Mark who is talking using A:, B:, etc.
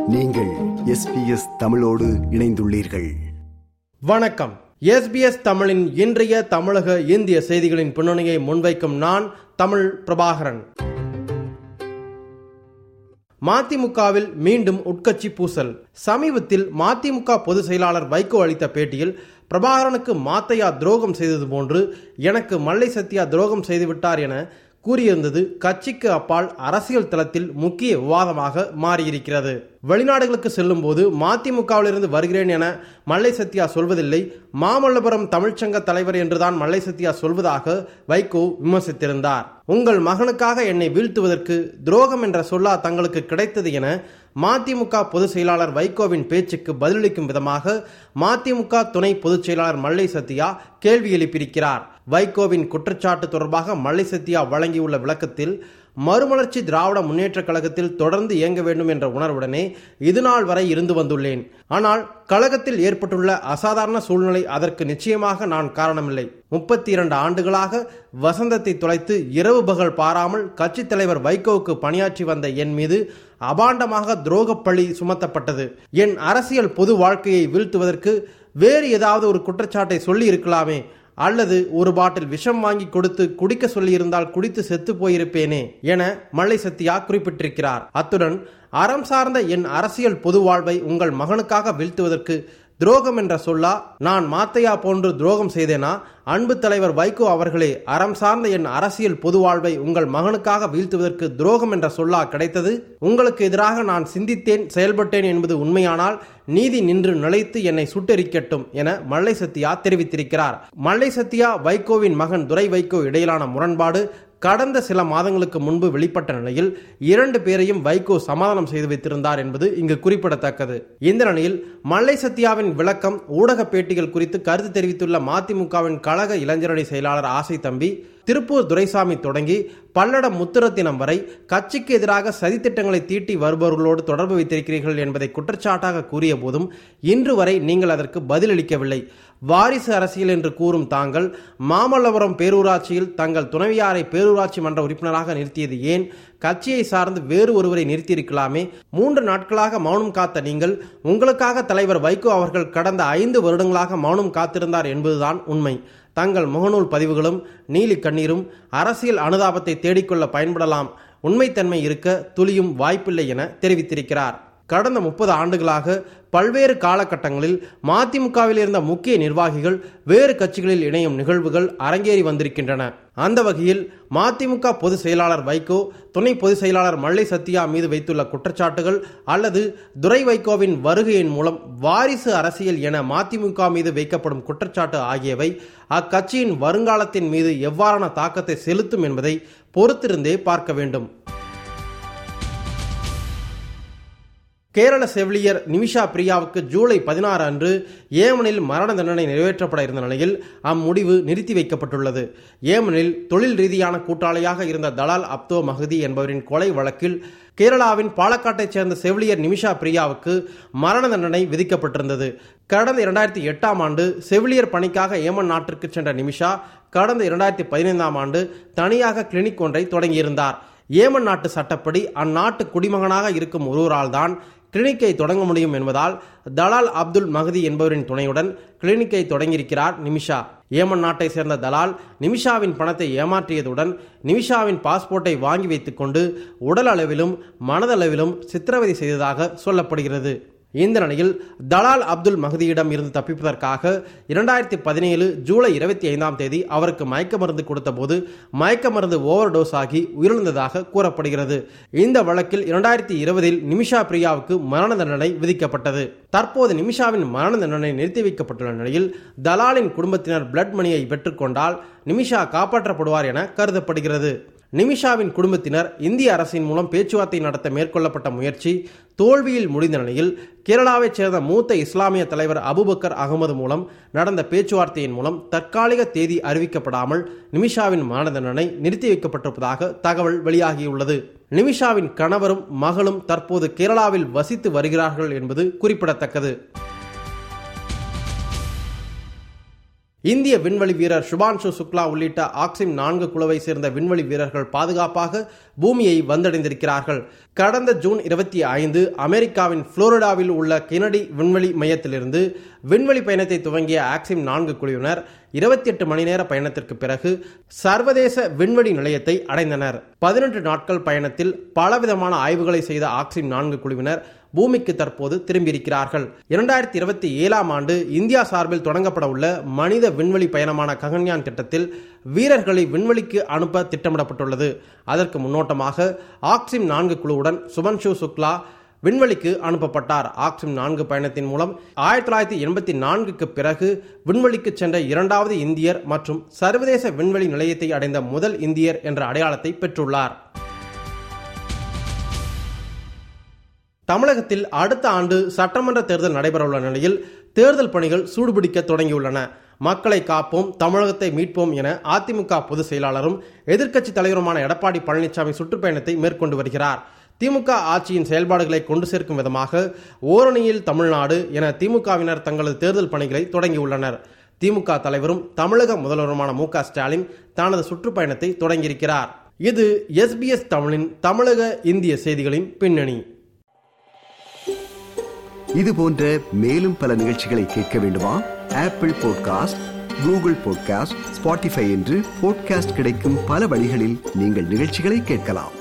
A: நீங்கள் எஸ்பிஎஸ் தமிழோடு இணைந்துள்ளீர்கள்
B: வணக்கம் எஸ்பிஎஸ் தமிழின் இன்றைய தமிழக இந்திய செய்திகளின் பின்னணியை முன்வைக்கும் நான் தமிழ் பிரபாகரன் மதிமுகவில் மீண்டும் உட்கட்சி பூசல் சமீபத்தில் மதிமுக பொதுச் செயலாளர் வைகோ அளித்த பேட்டியில் பிரபாகரனுக்கு மாத்தையா துரோகம் செய்தது போன்று எனக்கு மல்லை சத்யா துரோகம் செய்துவிட்டார் என கூறியிருந்தது கட்சிக்கு அப்பால் அரசியல் தளத்தில் முக்கிய விவாதமாக மாறியிருக்கிறது வெளிநாடுகளுக்கு செல்லும் போது மதிமுகவிலிருந்து வருகிறேன் என மல்லை சத்யா சொல்வதில்லை மாமல்லபுரம் தமிழ்ச்சங்க தலைவர் என்றுதான் மல்லை சத்யா சொல்வதாக வைகோ விமர்சித்திருந்தார் உங்கள் மகனுக்காக என்னை வீழ்த்துவதற்கு துரோகம் என்ற சொல்லா தங்களுக்கு கிடைத்தது என மதிமுக பொதுச் செயலாளர் வைகோவின் பேச்சுக்கு பதிலளிக்கும் விதமாக மதிமுக துணை பொதுச் செயலாளர் மல்லை சத்யா கேள்வி எழுப்பியிருக்கிறார் வைகோவின் குற்றச்சாட்டு தொடர்பாக மல்லை சத்யா வழங்கியுள்ள விளக்கத்தில் மறுமலர்ச்சி திராவிட முன்னேற்ற கழகத்தில் தொடர்ந்து இயங்க வேண்டும் என்ற உணர்வுடனே இதுநாள் வரை இருந்து வந்துள்ளேன் ஆனால் கழகத்தில் ஏற்பட்டுள்ள அசாதாரண சூழ்நிலை அதற்கு நிச்சயமாக நான் காரணமில்லை முப்பத்தி இரண்டு ஆண்டுகளாக வசந்தத்தை தொலைத்து இரவு பகல் பாராமல் கட்சித் தலைவர் வைகோவுக்கு பணியாற்றி வந்த என் மீது அபாண்டமாக துரோகப்பழி சுமத்தப்பட்டது என் அரசியல் பொது வாழ்க்கையை வீழ்த்துவதற்கு வேறு ஏதாவது ஒரு குற்றச்சாட்டை சொல்லி இருக்கலாமே அல்லது ஒரு பாட்டில் விஷம் வாங்கி கொடுத்து குடிக்க சொல்லியிருந்தால் குடித்து செத்து போயிருப்பேனே என மல்லை சத்யா குறிப்பிட்டிருக்கிறார் அத்துடன் அறம் சார்ந்த என் அரசியல் பொது வாழ்வை உங்கள் மகனுக்காக வீழ்த்துவதற்கு துரோகம் என்ற சொல்லா நான் மாத்தையா போன்று துரோகம் செய்தேனா அன்பு தலைவர் வைகோ அவர்களே அறம் சார்ந்த என் அரசியல் பொது வாழ்வை உங்கள் மகனுக்காக வீழ்த்துவதற்கு துரோகம் என்ற சொல்லா கிடைத்தது உங்களுக்கு எதிராக நான் சிந்தித்தேன் செயல்பட்டேன் என்பது உண்மையானால் நீதி நின்று நிலைத்து என்னை சுட்டெரிக்கட்டும் என மல்லை சத்யா தெரிவித்திருக்கிறார் மல்லை சத்யா வைகோவின் மகன் துரை வைகோ இடையிலான முரண்பாடு கடந்த சில மாதங்களுக்கு முன்பு வெளிப்பட்ட நிலையில் இரண்டு பேரையும் வைகோ சமாதானம் செய்து வைத்திருந்தார் என்பது இங்கு குறிப்பிடத்தக்கது இந்த நிலையில் மல்லை சத்யாவின் விளக்கம் ஊடக பேட்டிகள் குறித்து கருத்து தெரிவித்துள்ள மதிமுகவின் கழக இளைஞரணி செயலாளர் ஆசை தம்பி திருப்பூர் துரைசாமி தொடங்கி பல்லடம் முத்துரத்தினம் வரை கட்சிக்கு எதிராக சதித்திட்டங்களை தீட்டி வருபவர்களோடு தொடர்பு வைத்திருக்கிறீர்கள் என்பதை குற்றச்சாட்டாக கூறிய போதும் இன்று வரை நீங்கள் அதற்கு பதிலளிக்கவில்லை வாரிசு அரசியல் என்று கூறும் தாங்கள் மாமல்லபுரம் பேரூராட்சியில் தங்கள் துணைவியாரை பேரூராட்சி மன்ற உறுப்பினராக நிறுத்தியது ஏன் கட்சியை சார்ந்து வேறு ஒருவரை நிறுத்தியிருக்கலாமே மூன்று நாட்களாக மௌனம் காத்த நீங்கள் உங்களுக்காக தலைவர் வைகோ அவர்கள் கடந்த ஐந்து வருடங்களாக மௌனம் காத்திருந்தார் என்பதுதான் உண்மை தங்கள் முகநூல் பதிவுகளும் நீலி கண்ணீரும் அரசியல் அனுதாபத்தை தேடிக்கொள்ள பயன்படலாம் உண்மைத்தன்மை இருக்க துளியும் வாய்ப்பில்லை என தெரிவித்திருக்கிறார் கடந்த முப்பது ஆண்டுகளாக பல்வேறு காலகட்டங்களில் மதிமுகவில் இருந்த முக்கிய நிர்வாகிகள் வேறு கட்சிகளில் இணையும் நிகழ்வுகள் அரங்கேறி வந்திருக்கின்றன அந்த வகையில் மதிமுக பொதுச் செயலாளர் வைகோ துணை பொதுச் செயலாளர் மல்லை சத்யா மீது வைத்துள்ள குற்றச்சாட்டுகள் அல்லது துரை வைகோவின் வருகையின் மூலம் வாரிசு அரசியல் என மதிமுக மீது வைக்கப்படும் குற்றச்சாட்டு ஆகியவை அக்கட்சியின் வருங்காலத்தின் மீது எவ்வாறான தாக்கத்தை செலுத்தும் என்பதை பொறுத்திருந்தே பார்க்க வேண்டும் கேரள செவிலியர் நிமிஷா பிரியாவுக்கு ஜூலை பதினாறு அன்று ஏமனில் மரண தண்டனை நிறைவேற்றப்பட இருந்த நிலையில் அம்முடிவு நிறுத்தி வைக்கப்பட்டுள்ளது ஏமனில் தொழில் ரீதியான கூட்டாளியாக இருந்த தலால் அப்தோ மஹதி என்பவரின் கொலை வழக்கில் கேரளாவின் பாலக்காட்டைச் சேர்ந்த செவிலியர் நிமிஷா பிரியாவுக்கு மரண தண்டனை விதிக்கப்பட்டிருந்தது கடந்த இரண்டாயிரத்தி எட்டாம் ஆண்டு செவிலியர் பணிக்காக ஏமன் நாட்டிற்கு சென்ற நிமிஷா கடந்த இரண்டாயிரத்தி பதினைந்தாம் ஆண்டு தனியாக கிளினிக் ஒன்றை தொடங்கியிருந்தார் ஏமன் நாட்டு சட்டப்படி அந்நாட்டு குடிமகனாக இருக்கும் ஒருவரால் தான் கிளினிக்கை தொடங்க முடியும் என்பதால் தலால் அப்துல் மஹதி என்பவரின் துணையுடன் கிளினிக்கை தொடங்கியிருக்கிறார் நிமிஷா ஏமன் நாட்டை சேர்ந்த தலால் நிமிஷாவின் பணத்தை ஏமாற்றியதுடன் நிமிஷாவின் பாஸ்போர்ட்டை வாங்கி வைத்துக்கொண்டு உடல் அளவிலும் மனதளவிலும் சித்திரவதை செய்ததாக சொல்லப்படுகிறது இந்த நிலையில் தலால் அப்துல் மஹதியிடம் இருந்து தப்பிப்பதற்காக இரண்டாயிரத்தி பதினேழு ஜூலை இருபத்தி ஐந்தாம் தேதி அவருக்கு மயக்க மருந்து கொடுத்த போது மயக்க மருந்து ஓவர் டோஸ் ஆகி உயிரிழந்ததாக கூறப்படுகிறது இந்த வழக்கில் இரண்டாயிரத்தி இருபதில் நிமிஷா பிரியாவுக்கு மரண தண்டனை விதிக்கப்பட்டது தற்போது நிமிஷாவின் மரண தண்டனை நிறுத்தி வைக்கப்பட்டுள்ள நிலையில் தலாலின் குடும்பத்தினர் பிளட் மணியை பெற்றுக்கொண்டால் நிமிஷா காப்பாற்றப்படுவார் என கருதப்படுகிறது நிமிஷாவின் குடும்பத்தினர் இந்திய அரசின் மூலம் பேச்சுவார்த்தை நடத்த மேற்கொள்ளப்பட்ட முயற்சி தோல்வியில் முடிந்த நிலையில் கேரளாவைச் சேர்ந்த மூத்த இஸ்லாமிய தலைவர் அபுபக்கர் அகமது மூலம் நடந்த பேச்சுவார்த்தையின் மூலம் தற்காலிக தேதி அறிவிக்கப்படாமல் நிமிஷாவின் மரண தண்டனை நிறுத்தி வைக்கப்பட்டிருப்பதாக தகவல் வெளியாகியுள்ளது நிமிஷாவின் கணவரும் மகளும் தற்போது கேரளாவில் வசித்து வருகிறார்கள் என்பது குறிப்பிடத்தக்கது இந்திய விண்வெளி வீரர் சுபான்ஷு சுக்லா உள்ளிட்ட ஆக்சிம் நான்கு குழுவை சேர்ந்த விண்வெளி வீரர்கள் பாதுகாப்பாக பூமியை வந்தடைந்திருக்கிறார்கள் கடந்த ஜூன் இருபத்தி ஐந்து அமெரிக்காவின் புளோரிடாவில் உள்ள கெனடி விண்வெளி மையத்திலிருந்து விண்வெளி பயணத்தை துவங்கிய ஆக்சிம் நான்கு குழுவினர் இருபத்தி எட்டு மணி நேர பயணத்திற்கு பிறகு சர்வதேச விண்வெளி நிலையத்தை அடைந்தனர் பதினெட்டு நாட்கள் பயணத்தில் பலவிதமான ஆய்வுகளை செய்த ஆக்சிம் நான்கு குழுவினர் பூமிக்கு தற்போது திரும்பியிருக்கிறார்கள் இரண்டாயிரத்தி இருபத்தி ஏழாம் ஆண்டு இந்தியா சார்பில் தொடங்கப்பட உள்ள மனித விண்வெளி பயணமான ககன்யான் திட்டத்தில் வீரர்களை விண்வெளிக்கு அனுப்ப திட்டமிடப்பட்டுள்ளது அதற்கு முன்னோட்டமாக ஆக்சிம் நான்கு குழுவுடன் சுபன்ஷு சுக்லா விண்வெளிக்கு அனுப்பப்பட்டார் ஆக்சிம் நான்கு பயணத்தின் மூலம் ஆயிரத்தி தொள்ளாயிரத்தி எண்பத்தி நான்குக்கு பிறகு விண்வெளிக்கு சென்ற இரண்டாவது இந்தியர் மற்றும் சர்வதேச விண்வெளி நிலையத்தை அடைந்த முதல் இந்தியர் என்ற அடையாளத்தை பெற்றுள்ளார் தமிழகத்தில் அடுத்த ஆண்டு சட்டமன்ற தேர்தல் நடைபெறவுள்ள நிலையில் தேர்தல் பணிகள் சூடுபிடிக்க தொடங்கியுள்ளன மக்களை காப்போம் தமிழகத்தை மீட்போம் என அதிமுக பொதுச் செயலாளரும் எதிர்க்கட்சி தலைவருமான எடப்பாடி பழனிசாமி சுற்றுப்பயணத்தை மேற்கொண்டு வருகிறார் திமுக ஆட்சியின் செயல்பாடுகளை கொண்டு சேர்க்கும் விதமாக ஓரணியில் தமிழ்நாடு என திமுகவினர் தங்களது தேர்தல் பணிகளை தொடங்கியுள்ளனர் திமுக தலைவரும் தமிழக முதல்வருமான மு ஸ்டாலின் தனது சுற்றுப்பயணத்தை தொடங்கியிருக்கிறார் இது எஸ்பிஎஸ் தமிழின் தமிழக இந்திய செய்திகளின் பின்னணி
A: இது போன்ற மேலும் பல நிகழ்ச்சிகளை கேட்க வேண்டுமா Apple podcast Google podcast Spotify என்று பாட்காஸ்ட் கிடைக்கும் பல வழிகளில் நீங்கள் நிகழ்ச்சிகளை கேட்கலாம்